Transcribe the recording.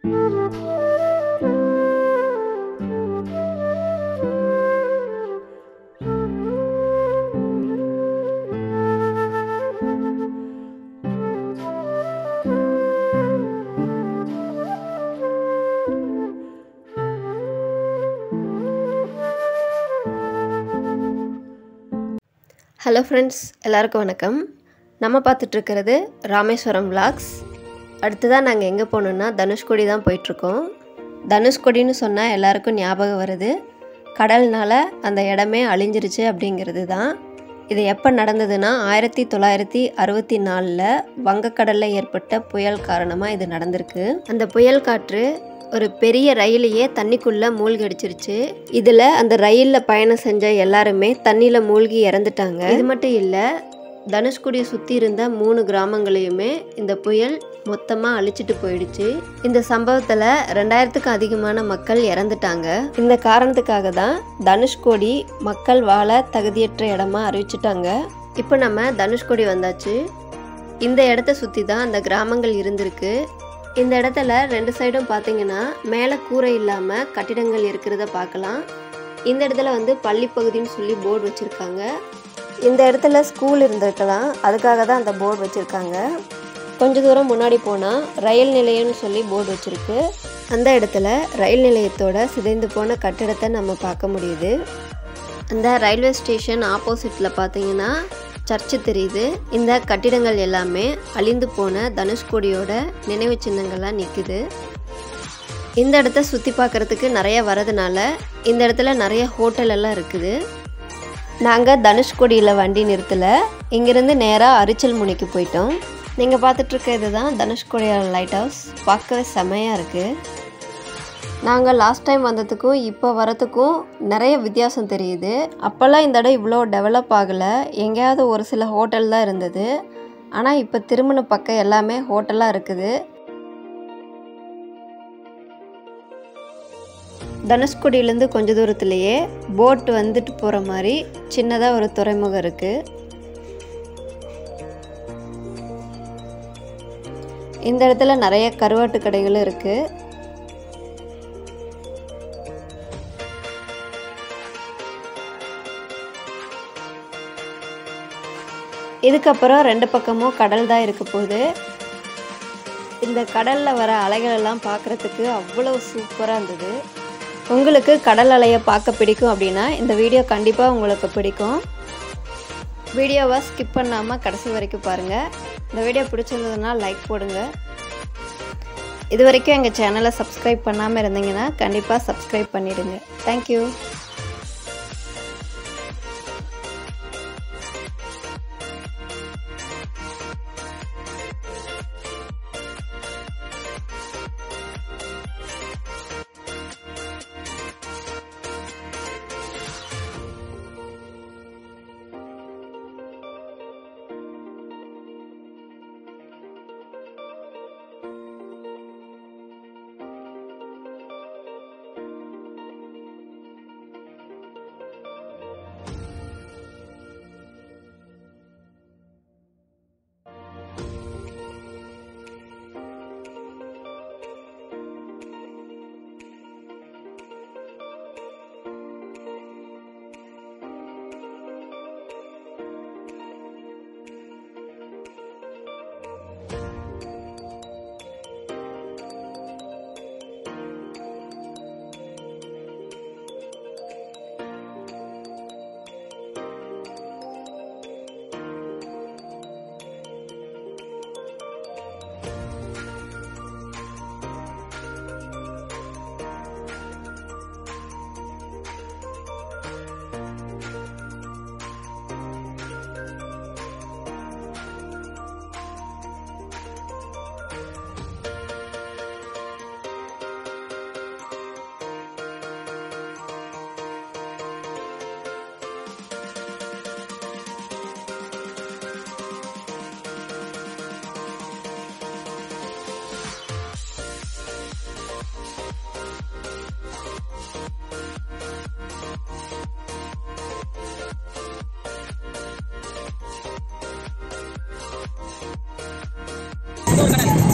hello friends எல்லாருக்கும் வணக்கம் நம்ம பார்த்துட்ருக்கிறது ராமேஸ்வரம் விலாக்ஸ் அடுத்ததாக நாங்கள் எங்கே போகணுன்னா தனுஷ்கோடி தான் போயிட்டுருக்கோம் தனுஷ்கோடின்னு சொன்னால் எல்லாருக்கும் ஞாபகம் வருது கடல்னால அந்த இடமே அழிஞ்சிருச்சு அப்படிங்கிறது தான் இது எப்போ நடந்ததுன்னா ஆயிரத்தி தொள்ளாயிரத்தி அறுபத்தி நாலில் வங்கக்கடலில் ஏற்பட்ட புயல் காரணமாக இது நடந்திருக்கு அந்த புயல் காற்று ஒரு பெரிய ரயிலையே தண்ணிக்குள்ளே மூழ்கி அடிச்சிருச்சு இதில் அந்த ரயிலில் பயணம் செஞ்ச எல்லாருமே தண்ணியில் மூழ்கி இறந்துட்டாங்க இது மட்டும் இல்லை தனுஷ்குடியை சுற்றி இருந்த மூணு கிராமங்களையுமே இந்த புயல் மொத்தமாக அழிச்சிட்டு போயிடுச்சு இந்த சம்பவத்தில் ரெண்டாயிரத்துக்கு அதிகமான மக்கள் இறந்துட்டாங்க இந்த காரணத்துக்காக தான் தனுஷ்கோடி மக்கள் வாழ தகுதியற்ற இடமா அறிவிச்சிட்டாங்க இப்போ நம்ம தனுஷ்கோடி வந்தாச்சு இந்த இடத்த சுற்றி தான் அந்த கிராமங்கள் இருந்திருக்கு இந்த இடத்துல ரெண்டு சைடும் பார்த்தீங்கன்னா மேலே கூரை இல்லாமல் கட்டிடங்கள் இருக்கிறத பார்க்கலாம் இந்த இடத்துல வந்து பள்ளி பகுதின்னு சொல்லி போர்டு வச்சுருக்காங்க இந்த இடத்துல ஸ்கூல் இருந்திருக்கலாம் அதுக்காக தான் அந்த போர்டு வச்சுருக்காங்க கொஞ்ச தூரம் முன்னாடி போனால் ரயில் நிலையம்னு சொல்லி போர்டு வச்சுருக்கு அந்த இடத்துல ரயில் நிலையத்தோட சிதைந்து போன கட்டிடத்தை நம்ம பார்க்க முடியுது அந்த ரயில்வே ஸ்டேஷன் ஆப்போசிட்டில் பார்த்தீங்கன்னா சர்ச்சு தெரியுது இந்த கட்டிடங்கள் எல்லாமே அழிந்து போன தனுஷ்கோடியோட நினைவு சின்னங்கள்லாம் நிற்குது இந்த இடத்த சுற்றி பார்க்குறதுக்கு நிறைய வரதுனால இந்த இடத்துல நிறைய ஹோட்டல் எல்லாம் இருக்குது நாங்கள் தனுஷ்கோடியில் வண்டி நிறுத்தலை இங்கேருந்து நேராக அரிச்சல் முனைக்கு போயிட்டோம் நீங்கள் பார்த்துட்ருக்க இதுதான் தனுஷ்கோடியோட லைட் ஹவுஸ் பார்க்கவே செமையாக இருக்குது நாங்கள் லாஸ்ட் டைம் வந்ததுக்கும் இப்போ வரத்துக்கும் நிறைய வித்தியாசம் தெரியுது அப்போல்லாம் இந்த இடம் இவ்வளோ டெவலப் ஆகலை எங்கேயாவது ஒரு சில ஹோட்டல் தான் இருந்தது ஆனால் இப்போ திருமண பக்கம் எல்லாமே ஹோட்டலாக இருக்குது தனுஷ்கோடியிலேருந்து கொஞ்ச தூரத்துலேயே போட் வந்துட்டு போகிற மாதிரி சின்னதாக ஒரு துறைமுகம் இருக்குது இந்த இடத்துல நிறைய கருவாட்டு கடைகளும் இருக்குது இதுக்கப்புறம் ரெண்டு பக்கமும் கடல் தான் இருக்க போகுது இந்த கடலில் வர அலைகளெல்லாம் பார்க்குறதுக்கு அவ்வளோ சூப்பராக இருந்தது உங்களுக்கு கடல் அலையை பார்க்க பிடிக்கும் அப்படின்னா இந்த வீடியோ கண்டிப்பாக உங்களுக்கு பிடிக்கும் வீடியோவை ஸ்கிப் பண்ணாமல் கடைசி வரைக்கும் பாருங்கள் இந்த வீடியோ பிடிச்சிருந்ததுன்னா லைக் போடுங்க இது வரைக்கும் எங்கள் சேனலை சப்ஸ்கிரைப் பண்ணாமல் இருந்தீங்கன்னா கண்டிப்பாக சப்ஸ்கிரைப் பண்ணிவிடுங்க தேங்க்யூ இன்னொரு கடை